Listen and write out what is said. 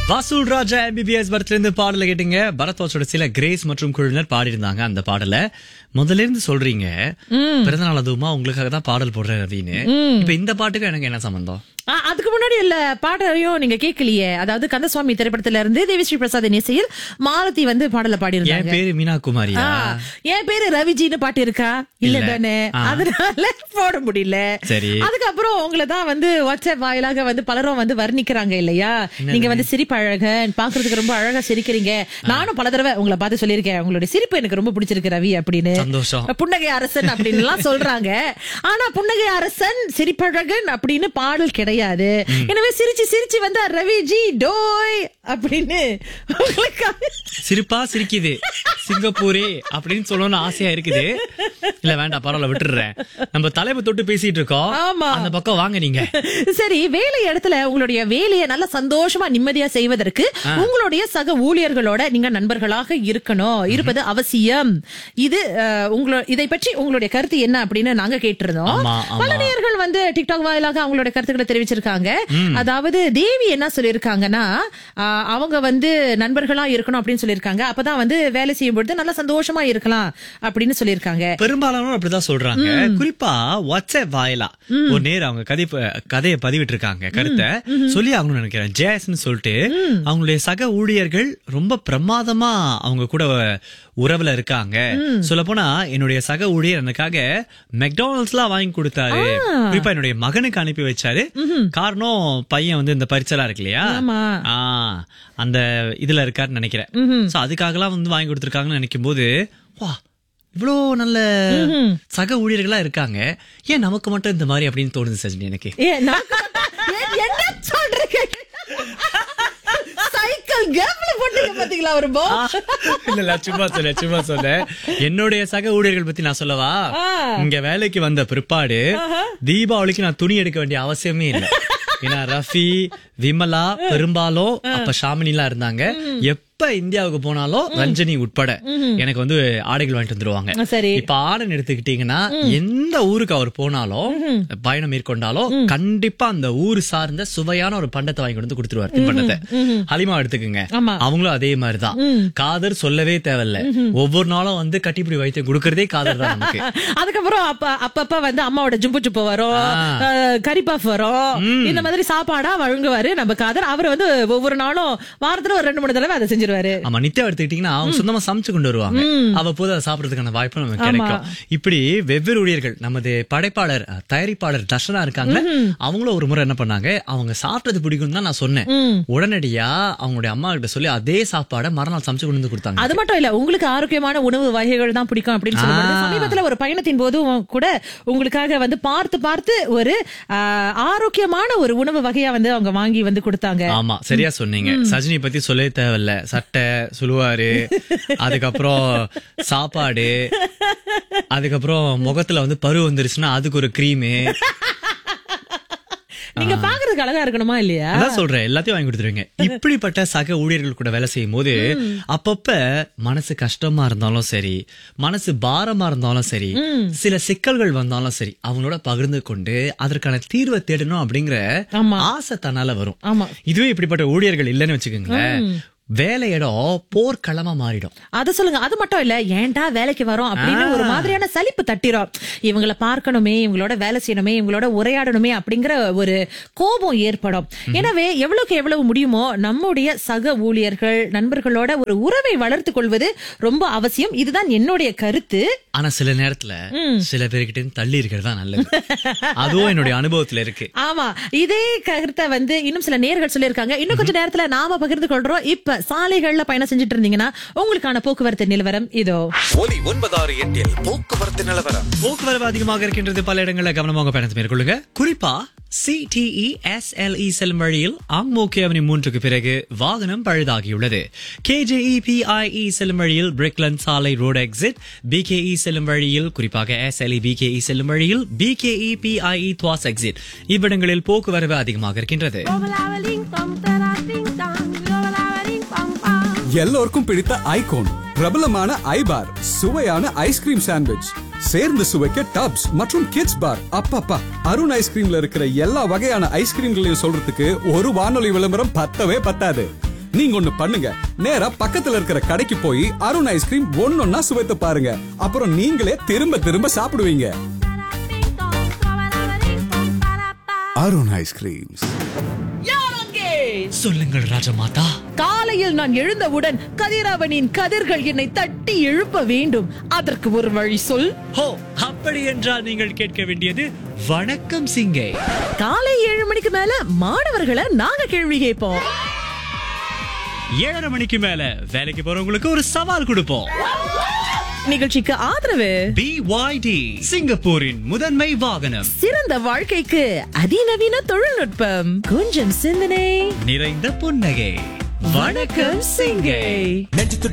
வசூல் ராஜா எம்பிபிஎஸ் படத்துல இருந்து பாடல கேட்டீங்க பரத் வாட்சோட சில கிரேஸ் மற்றும் குழுவினர் பாடியிருந்தாங்க அந்த பாடல முதல்ல இருந்து சொல்றீங்க பிறந்தநாள் அதுவுமா உங்களுக்காக தான் பாடல் போடுறேன் ரவின்னு இப்ப இந்த பாட்டுக்கு எனக்கு என்ன சம்பந்தம் ஆ, அதுக்கு முன்னாடி இல்ல பாடலையும் நீங்க கேட்கலையே அதாவது கந்தசுவாமி திரைப்படத்துல இருந்து தேவிஸ்ரீ பிரசாத் இசையில் மாலதி வந்து பாடல என் பாடியிருந்தாங்க பேரு மீனா குமாரியா ஆ, என் பேரு ரவிஜின்னு பாட்டு இருக்கா இல்ல இல்ல. தானே ஆ. அதனால போட முடியல சரி. அதுக்கப்புறம் உங்களை தான் வந்து வாட்ஸ்அப் வாயிலாக வந்து பலரும் வந்து வர்ணிக்கிறாங்க இல்லையா நீங்க வந்து சிரிப்பழகன் பாக்குறதுக்கு ரொம்ப அழகா சிரிக்கிறீங்க நானும் பல தடவை உங்களை பார்த்து சொல்லியிருக்கேன் உங்களுடைய சிரிப்பு எனக்கு ரொம்ப பிடிச்சிருக்கு ரவி அப்படின்னு சந்தோஷம் புன்னகை அரசன் அப்படின்னு எல்லாம் சொல்றாங்க ஆனா புன்னகை அரசன் சிரிப்பழகன் அப்படின்னு பாடல் கிடையாது எனவே சிரிச்சு சிரிச்சு வந்து ரவி ஜி டோய் அப்படின்னு உங்களுக்காக சிரிப்பா சிரிக்குது சிங்கப்பூரே அப்படின்னு சொல்லணும்னு ஆசையா இருக்குது இல்ல வேண்டாம் பரவாயில்ல விட்டுடுறேன் நம்ம தலைமை தொட்டு பேசிட்டு இருக்கோம் ஆமா. அந்த பக்கம் வாங்க நீங்க சரி வேலை இடத்துல உங்களுடைய வேலையை நல்ல சந்தோஷமா நிம்மதியா செய்வதற்கு உங்களுடைய சக ஊழியர்களோட நீங்க நண்பர்களாக இருக்கணும் இருப்பது அவசியம் இது அஹ், உங்களோ இதை பற்றி உங்களுடைய கருத்து என்ன அப்படின்னு நாங்க கேட்டிருந்தோம் ஆமா, ஆமா. பல நேயர்கள் வந்து டிக்டாக் வாயிலாக அவங்களுடைய கருத்துக்களை தெரிவிச்சிருக்காங்க அதாவது தேவி என்ன சொல்லியிருக்காங்கன்னா ஆஹ், அவங்க வந்து நண்பர்களா இருக்கணும் அப்படின்னு சொல்லியிருக்காங்க அப்பதான் வந்து வேலை செய்யும் பொழுது நல்லா சந்தோஷமா இருக்கலாம் அப்படின்னு சொல்லியிருக்காங்க பெரும்பாலானோர் அப்படிதான் சொல்றாங்க குறிப்பா வாட்ஸ்அப் வாயிலா ஒரு நேரம் அவங்க கதை ப- கதையை பதிவிட்டு இருக்காங்க கருத்தை சொல்லி ஆகணும்னு நினைக்கிறேன் ஜேஸ்ன்னு சொல்லிட்டு அவங்களுடைய சக ஊழியர்கள் ரொம்ப பிரமாதமா அவங்க கூட உறவுல இருக்காங்க சொல்ல போனா என்னுடைய சக ஊழியர் எனக்காக மெக்டானல்ட்ஸ் எல்லாம் வாங்கி கொடுத்தாரு குறிப்பா என்னுடைய மகனுக்கு அனுப்பி வச்சாரு காரணம் பையன் வந்து இந்த பரிச்சலா இருக்கு இல்லையா ஆமா. ஆ, அந்த இதுல இருக்காருன்னு நினைக்கிறேன் சோ அதுக்காகலாம் வந்து வாங்கி கொடுத்திருக்காங்கன்னு நினைக்கும் போது வா இவ்வளோ நல்ல சக ஊழியர்களா இருக்காங்க ஏன் நமக்கு மட்டும் இந்த மாதிரி அப்படின்னு தோணுது சஜினி எனக்கு ஏ, நான் ஏ- என்ன சொல்றீங்க சைக்கிள் கேப்ல போட்டீங்க பாத்தீங்களா ஒரு போ இல்ல இல்ல சும்மா சொல்ல சும்மா சொல்ல என்னுடைய சக ஊழியர்கள் பத்தி நான் சொல்லவா ஆ. இங்க வேலைக்கு வந்த பிற்பாடு தீபாவளிக்கு நான் துணி எடுக்க வேண்டிய அவசியமே இல்லை ஏன்னா ரஃபி விமலா பெரும்பாலும் அப்ப ஷாமினி எல்லாம் இருந்தாங்க எப்ப இந்தியாவுக்கு போனாலும் ரஞ்சனி உட்பட எனக்கு வந்து ஆடைகள் வாங்கிட்டு வந்துருவாங்க சரி இப்ப ஆடன் எடுத்துக்கிட்டீங்கன்னா எந்த ஊருக்கு அவர் போனாலும் பயணம் மேற்கொண்டாலும் கண்டிப்பா அந்த ஊர் சார்ந்த சுவையான ஒரு பண்டத்தை வாங்கி கொண்டு வந்து கொடுத்துருவார் தின்பண்டத்தை ஹலிமா எடுத்துக்குங்க ஆமா. அவங்களும் அதே மாதிரிதான் காதர் சொல்லவே தேவையில்ல ஒவ்வொரு நாளும் வந்து கட்டிப்பிடி வைத்தியம் கொடுக்கறதே காதர் தான் நமக்கு அதுக்கப்புறம் அப்ப அப்பப்ப வந்து அம்மாவோட ஜும்பு சுப்பு வரும் அஹ், கறி பஃப் வரும் இந்த மாதிரி சாப்பாடா வழங்குவாரு நம்ம காதர் அவர் வந்து ஒவ்வொரு நாளும் வாரத்துல ஒரு ரெண்டு மூணு தடவை அதை செஞ்சிருவாரு ஆமா நித்யா எடுத்துக்கிட்டீங்கன்னா அவங்க சொந்தமா சமைச்சு கொண்டு வருவாங்க அவ்வப்போது அதை சாப்பிடறதுக்கான வாய்ப்பு நமக்கு கிடைக்கும் இப்படி வெவ்வேறு ஊழியர்கள் நமது படைப்பாளர் அஹ், தயாரிப்பாளர் தர்ஷனா இருக்காங்க அவங்களும் ஒரு முறை என்ன பண்ணாங்க அவங்க சாப்பிட்டது பிடிக்கும் தான் நான் சொன்னேன் உடனடியா அவங்களுடைய அம்மா கிட்ட சொல்லி அதே சாப்பாடை மறுநாள் சமைச்சு கொண்டு வந்து கொடுத்தாங்க அது மட்டும் இல்ல உங்களுக்கு ஆரோக்கியமான உணவு வகைகள் தான் பிடிக்கும் அப்படின்னு சொல்லும்போது சமீபத்துல ஒரு பயணத்தின் போது கூட உங்களுக்காக வந்து பார்த்து பார்த்து ஒரு ஆஹ், ஆரோக்கியமான ஒரு உணவு வகையா வந்து அவங்க வாங்கி வந்து கொடுத்தாங்க ஆமா சரியா சொன்னீங்க சஜினி பத்தி சொல்லவே தேவையில்ல சட்டை சுழுவாரு அதுக்கப்புறம் சாப்பாடு அதுக்கப்புறம் முகத்துல வந்து பரு வந்துருச்சுன்னா அதுக்கு ஒரு கிரீமு நீங்க பாக்குறதுக்கு அழகா இருக்கணுமா இல்லையா அதான் சொல்றேன் எல்லாத்தையும் வாங்கி கொடுத்துருவீங்க இப்படிப்பட்ட சக ஊழியர்கள் கூட வேலை செய்யும் போது அப்பப்ப மனசு கஷ்டமா இருந்தாலும் சரி மனசு பாரமா இருந்தாலும் சரி சில சிக்கல்கள் வந்தாலும் சரி அவங்களோட பகிர்ந்து கொண்டு அதற்கான தீர்வை தேடணும் அப்படிங்கிற ஆமா. ஆசை தன்னால வரும் ஆமா இதுவே இப்படிப்பட்ட ஊழியர்கள் இல்லைன்னு வச்சுக்கோங்களேன் வேலை இடம் போர்க்களமா மாறிடும் அத சொல்லுங்க அது மட்டும் இல்ல ஏன்டா வேலைக்கு வரோம் அப்படின்னு ஒரு மாதிரியான சலிப்பு தட்டிரும் இவங்கள பார்க்கணுமே இவங்களோட வேலை செய்யணுமே இவங்களோட உரையாடணுமே அப்படிங்கிற ஒரு கோபம் ஏற்படும் எனவே எவ்வளவுக்கு எவ்வளவு முடியுமோ நம்முடைய சக ஊழியர்கள் நண்பர்களோட ஒரு உறவை வளர்த்து கொள்வது ரொம்ப அவசியம் இதுதான் என்னுடைய கருத்து ஆனா சில நேரத்துல சில பேர்கிட்ட இருந்து தள்ளி இருக்கிறது தான் நல்லது அதுவும் என்னுடைய அனுபவத்துல இருக்கு ஆமா இதே கருத்தை வந்து இன்னும் சில நேர்கள் சொல்லியிருக்காங்க இன்னும் கொஞ்ச நேரத்துல நாம பகிர்ந்து கொள்றோம் இப்ப சாலைகள்ல பயணம் செஞ்சுட்டு இருந்தீங்கன்னா உங்களுக்கான போக்குவரத்து நிலவரம் இதோ ஒலி ஒன்பதாறு எட்டில் போக்குவரத்து நிலவரம் போக்குவரவு அதிகமாக இருக்கின்றது பல இடங்களில் கவனமாக பயணத்தை மேற்கொள்ளுங்க குறிப்பா சிடிஇ எஸ்எல்இ செல்லும் வழியில் ஆங்மோக்கே அவனி மூன்றுக்கு பிறகு வாகனம் பழுதாகியுள்ளது கேஜேஇ பிஐஇ செல்லும் வழியில் பிரிக்லன் சாலை ரோடு எக்ஸிட் பிகேஇ செல்லும் வழியில் குறிப்பாக எஸ்எல்இ பிகேஇ செல்லும் வழியில் பிகேஇ பிஐஇ துவாஸ் எக்ஸிட் இவ்விடங்களில் போக்குவரவு அதிகமாக இருக்கின்றது எல்லோருக்கும் பிடித்த ஐகோன் பிரபலமான ஐபார் சுவையான ஐஸ்கிரீம் சாண்ட்விச் சேர்ந்து சுவைக்க டப்ஸ் மற்றும் கிட்ஸ் பார் அப்பப்பா அருண் ஐஸ்கிரீம்ல இருக்கிற எல்லா வகையான ஐஸ்கிரீம்களையும் சொல்றதுக்கு ஒரு வானொலி விளம்பரம் பத்தவே பத்தாது நீங்க ஒண்ணு பண்ணுங்க நேரா பக்கத்துல இருக்கிற கடைக்கு போய் அருண் ஐஸ்கிரீம் ஒன்னொன்னா சுவைத்து பாருங்க அப்புறம் நீங்களே திரும்ப திரும்ப சாப்பிடுவீங்க அருண் ஐஸ்கிரீம்ஸ் சொல்லுங்கள் ராஜமாதா காலையில் நான் எழுந்தவுடன் கதிரவனின் கதிர்கள் என்னை தட்டி எழுப்ப வேண்டும் அதற்கு ஒரு வழி சொல் ஹோ அப்படி என்றால் நீங்கள் கேட்க வேண்டியது வணக்கம் சிங்கை காலை ஏழு மணிக்கு மேல மாணவர்களை நாங்க கேள்வி கேட்போம் ஏழரை மணிக்கு மேல வேலைக்கு போறவங்களுக்கு ஒரு சவால் கொடுப்போம் நிகழ்ச்சிக்கு ஆதரவு பிஒய்டி சிங்கப்பூரின் முதன்மை வாகனம் சிறந்த வாழ்க்கைக்கு அதிநவீன தொழில்நுட்பம் கொஞ்சம் சிந்தனை நிறைந்த புன்னகை வணக்கம் சிங்கை